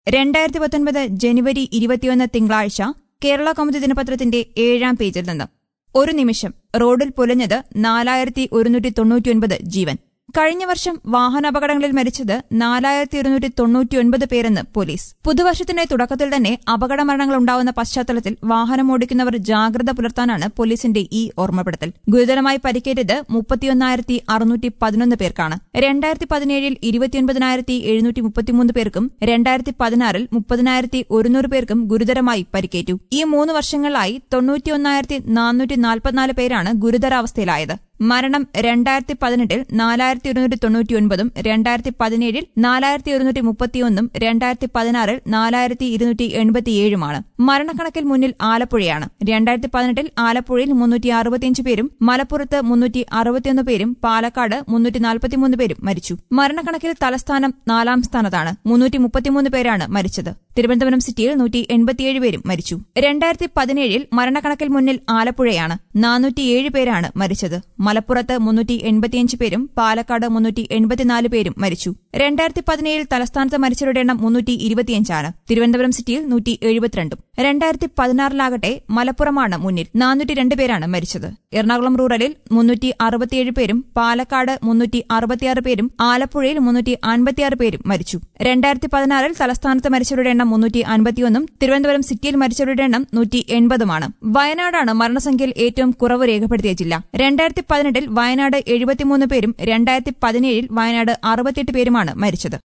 രണ്ടായിരത്തി പത്തൊൻപത് ജനുവരി ഇരുപത്തിയൊന്ന് തിങ്കളാഴ്ച കേരള കൗമുദി ദിനപത്രത്തിന്റെ ഏഴാം പേജിൽ നിന്ന് ഒരു നിമിഷം റോഡിൽ പുലഞ്ഞത് നാലായിരത്തി ഒരുന്നൂറ്റി തൊണ്ണൂറ്റിയൊൻപത് ജീവൻ കഴിഞ്ഞ വർഷം വാഹനാപകടങ്ങളിൽ മരിച്ചത് നാലായിരത്തി ഇരുന്നൂറ്റി തൊണ്ണൂറ്റിയൊൻപത് പേരെന്ന് പോലീസ് പുതുവർഷത്തിന്റെ തുടക്കത്തിൽ തന്നെ അപകട മരണങ്ങൾ ഉണ്ടാവുന്ന പശ്ചാത്തലത്തിൽ വാഹനമോടിക്കുന്നവർ ജാഗ്രത പുലർത്താനാണ് പോലീസിന്റെ ഈ ഓർമ്മപ്പെടുത്തൽ ഗുരുതരമായി പരിക്കേറ്റത് മുപ്പത്തിയൊന്നായിരത്തി അറുന്നൂറ്റി പതിനൊന്ന് പേർക്കാണ് രണ്ടായിരത്തി പതിനേഴിൽ ഇരുപത്തിയൊൻപതിനായിരത്തി എഴുന്നൂറ്റി മുപ്പത്തിമൂന്ന് പേർക്കും രണ്ടായിരത്തി പതിനാറിൽ മുപ്പതിനായിരത്തി ഒരുന്നൂറ് പേർക്കും ഗുരുതരമായി പരിക്കേറ്റു ഈ മൂന്ന് വർഷങ്ങളിലായി തൊണ്ണൂറ്റിയൊന്നായിരത്തി നാനൂറ്റി നാൽപ്പത്തിനാല് പേരാണ് ഗുരുതരാവസ്ഥയിലായത് മരണം രണ്ടായിരത്തി പതിനെട്ടിൽ നാലായിരത്തി ഒരുന്നൂറ്റി തൊണ്ണൂറ്റിയൊൻപതും രണ്ടായിരത്തി പതിനേഴിൽ നാലായിരത്തി ഒരുന്നൂറ്റി മുപ്പത്തിയൊന്നും രണ്ടായിരത്തി പതിനാറിൽ നാലായിരത്തി ഇരുന്നൂറ്റി എൺപത്തിയേഴുമാണ് മരണക്കണക്കിൽ മുന്നിൽ ആലപ്പുഴയാണ് രണ്ടായിരത്തി പതിനെട്ടിൽ ആലപ്പുഴയിൽ മുന്നൂറ്റി അറുപത്തിയഞ്ച് പേരും മലപ്പുറത്ത് മുന്നൂറ്റി അറുപത്തിയൊന്ന് പേരും പാലക്കാട് മുന്നൂറ്റി നാൽപ്പത്തിമൂന്ന് പേരും മരിച്ചു മരണക്കണക്കിൽ തലസ്ഥാനം നാലാം സ്ഥാനത്താണ് മുന്നൂറ്റി മുപ്പത്തിമൂന്ന് പേരാണ് മരിച്ചത് തിരുവനന്തപുരം സിറ്റിയിൽ നൂറ്റി എൺപത്തിയേഴ് പേരും മരിച്ചു രണ്ടായിരത്തി പതിനേഴിൽ മരണക്കണക്കിൽ മുന്നിൽ ആലപ്പുഴയാണ് നാനൂറ്റിയേഴ് പേരാണ് മരിച്ചത് മലപ്പുറത്ത് മുന്നൂറ്റി എൺപത്തിയഞ്ച് പേരും പാലക്കാട് മുന്നൂറ്റി എൺപത്തിനാല് പേരും മരിച്ചു രണ്ടായിരത്തി പതിനേഴിൽ തലസ്ഥാനത്ത് മരിച്ചവരുടെ എണ്ണം മുന്നൂറ്റി ഇരുപത്തിയഞ്ചാണ് തിരുവനന്തപുരം സിറ്റിയിൽ നൂറ്റി എഴുപത്തിരണ്ടും രണ്ടായിരത്തി പതിനാറിലാകട്ടെ മലപ്പുറമാണ് മുന്നിൽ നാനൂറ്റി രണ്ട് പേരാണ് മരിച്ചത് എറണാകുളം റൂറലിൽ മുന്നൂറ്റി അറുപത്തിയേഴ് പേരും പാലക്കാട് മുന്നൂറ്റി അറുപത്തിയാറ് പേരും ആലപ്പുഴയിൽ മുന്നൂറ്റി അൻപത്തിയാറ് പേരും മരിച്ചു രണ്ടായിരത്തി പതിനാറിൽ തലസ്ഥാനത്ത് മരിച്ചവരുടെ എണ്ണം മുന്നൂറ്റി അൻപത്തിയൊന്നും തിരുവനന്തപുരം സിറ്റിയിൽ മരിച്ചവരുടെ എണ്ണം നൂറ്റി എൺപതുമാണ് വയനാടാണ് മരണസംഖ്യയിൽ ഏറ്റവും കുറവ് രേഖപ്പെടുത്തിയ ജില്ല രണ്ടായിരത്തി പതിനെട്ടിൽ വയനാട് എഴുപത്തിമൂന്ന് പേരും രണ്ടായിരത്തി പതിനേഴിൽ വയനാട് അറുപത്തിയെട്ട് പേരുമാണ് മരിച്ചത്